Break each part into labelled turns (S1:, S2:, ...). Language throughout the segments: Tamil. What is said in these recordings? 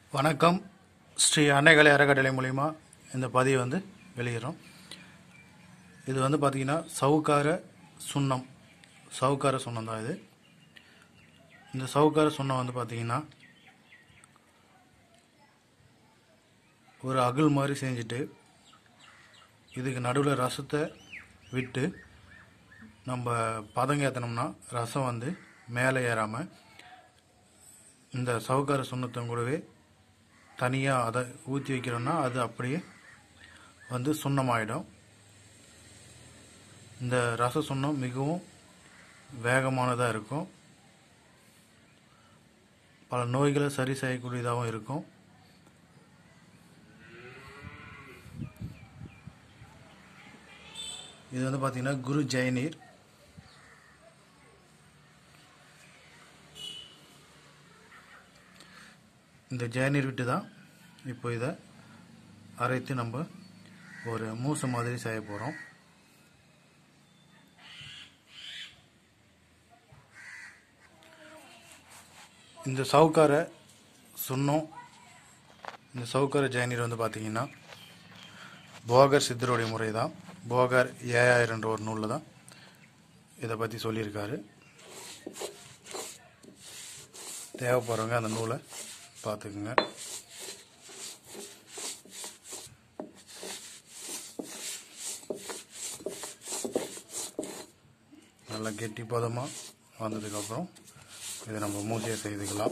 S1: வணக்கம் ஸ்ரீ அன்னைகலை அறக்கட்டளை மூலிமா இந்த பதிவை வந்து வெளியிடுறோம் இது வந்து பார்த்திங்கன்னா சவுக்கார சுண்ணம் சவுக்கார சுண்ணம் தான் இது இந்த சவுக்கார சுண்ணம் வந்து பார்த்திங்கன்னா ஒரு அகல் மாதிரி செஞ்சுட்டு இதுக்கு நடுவில் ரசத்தை விட்டு நம்ம பதங்க ஏற்றினோம்னா ரசம் வந்து மேலே ஏறாமல் இந்த சவுக்கார சுண்ணத்தம் கூடவே தனியாக அதை ஊற்றி வைக்கிறோன்னா அது அப்படியே வந்து சுண்ணமாயிடும் இந்த ரச சுண்ணம் மிகவும் வேகமானதாக இருக்கும் பல நோய்களை சரி செய்யக்கூடியதாகவும் இருக்கும் இது வந்து பார்த்திங்கன்னா குரு ஜெயநீர் இந்த ஜெயநீர் விட்டு தான் இப்போ இதை அரைத்து நம்ம ஒரு மூசை மாதிரி செய்ய போகிறோம் இந்த சவுக்கார சுண்ணம் இந்த சவுக்கார ஜெயநீர் வந்து பார்த்தீங்கன்னா போகர் சித்தருடைய முறை தான் போகர் ஏழாயிரன்ற ஒரு நூலில் தான் இதை பற்றி சொல்லியிருக்காரு தேவைப்படுறவங்க அந்த நூலை பார்த்துக்குங்க நல்லா கெட்டி பதமாக வந்ததுக்கப்புறம் இதை நம்ம மூச்சையை செய்துக்கலாம்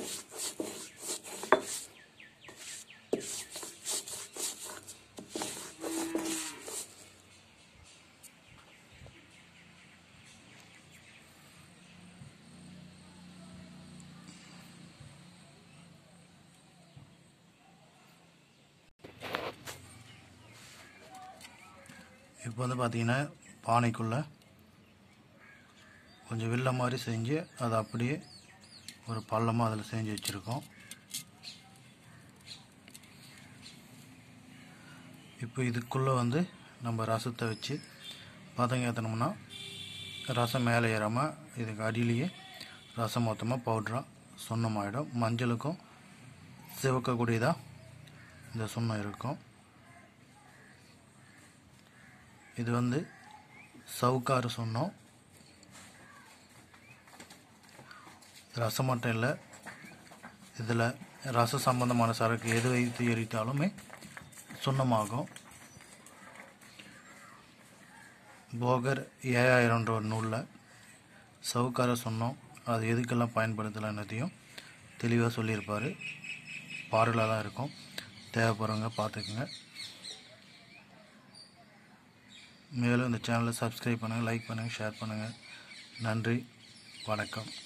S1: இப்போ வந்து பார்த்தீங்கன்னா பானைக்குள்ளே கொஞ்சம் வில்ல மாதிரி செஞ்சு அதை அப்படியே ஒரு பள்ளமாக அதில் செஞ்சு வச்சுருக்கோம் இப்போ இதுக்குள்ளே வந்து நம்ம ரசத்தை வச்சு பதங்க ஏற்றினோம்னா ரசம் மேலே ஏறாமல் இதுக்கு அடியிலேயே ரசம் மொத்தமாக பவுட்ராக சுண்ணமாயிடும் மஞ்சளுக்கும் சிவக்கக்கூடியதாக இந்த சுண்ணம் இருக்கும் இது வந்து சவுக்காறு சொன்னோம் ரசம் மட்டும் இல்லை இதில் ரச சம்பந்தமான சரக்கு எது வைத்து எரித்தாலுமே சுண்ணமாகும் போகர் ஏழாயிரம்ன்ற ஒரு நூலில் சவுக்கார சொன்னோம் அது எதுக்கெல்லாம் பயன்படுத்தலைன்னதையும் தெளிவாக சொல்லியிருப்பார் பாடலாக தான் இருக்கும் தேவைப்படுறவங்க பார்த்துக்குங்க மேலும் இந்த சேனலை சப்ஸ்கிரைப் பண்ணுங்கள் லைக் பண்ணுங்கள் ஷேர் பண்ணுங்கள் நன்றி வணக்கம்